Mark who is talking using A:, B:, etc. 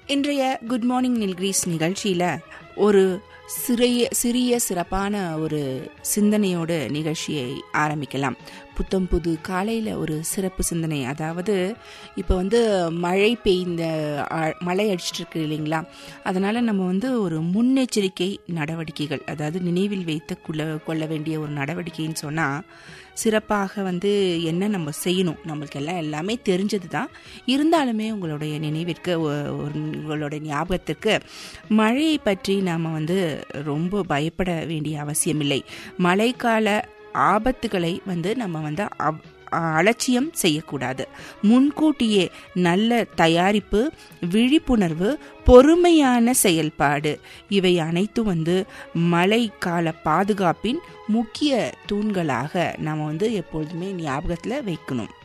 A: இன்றைய good morning Nilgiris நிகழ்ச்சியில் ஒரு சிறிய சிறிய சிறப்பான ஒரு சிந்தனையோடு நிகழ்ச்சியை ஆரம்பிக்கலாம் புத்தம் புது காலையில் ஒரு சிறப்பு சிந்தனை அதாவது இப்போ வந்து மழை பெய்ந்த ஆ- மழை அடிச்சிட்டு இருக்கு இல்லைங்களா அதனால் நம்ம வந்து ஒரு முன்னெச்சரிக்கை நடவடிக்கைகள் அதாவது நினைவில் வைத்து கொள்ள கொள்ள வேண்டிய ஒரு நடவடிக்கைன்னு சொன்னால் சிறப்பாக வந்து என்ன நம்ம செய்யணும் நம்மளுக்கு எல்லாம் எல்லாமே தெரிஞ்சது தான் இருந்தாலுமே உங்களுடைய நினைவிற்கு ஒ- ஒரு உங்களுடைய ஞாபகத்திற்கு மழையை பற்றி நாம் வந்து ரொம்ப பயப்பட வேண்டிய அவசியமில்லை மழைக்கால ஆபத்துகளை வந்து நம்ம வந்து அவ்- அலட்சியம் செய்யக்கூடாது முன்கூட்டியே நல்ல தயாரிப்பு விழிப்புணர்வு பொறுமையான செயல்பாடு இவை அனைத்தும் வந்து மழைக்கால பாதுகாப்பின் முக்கிய தூண்களாக நாம் வந்து எப்பொழுதுமே ஞாபகத்தில் வைக்கணும்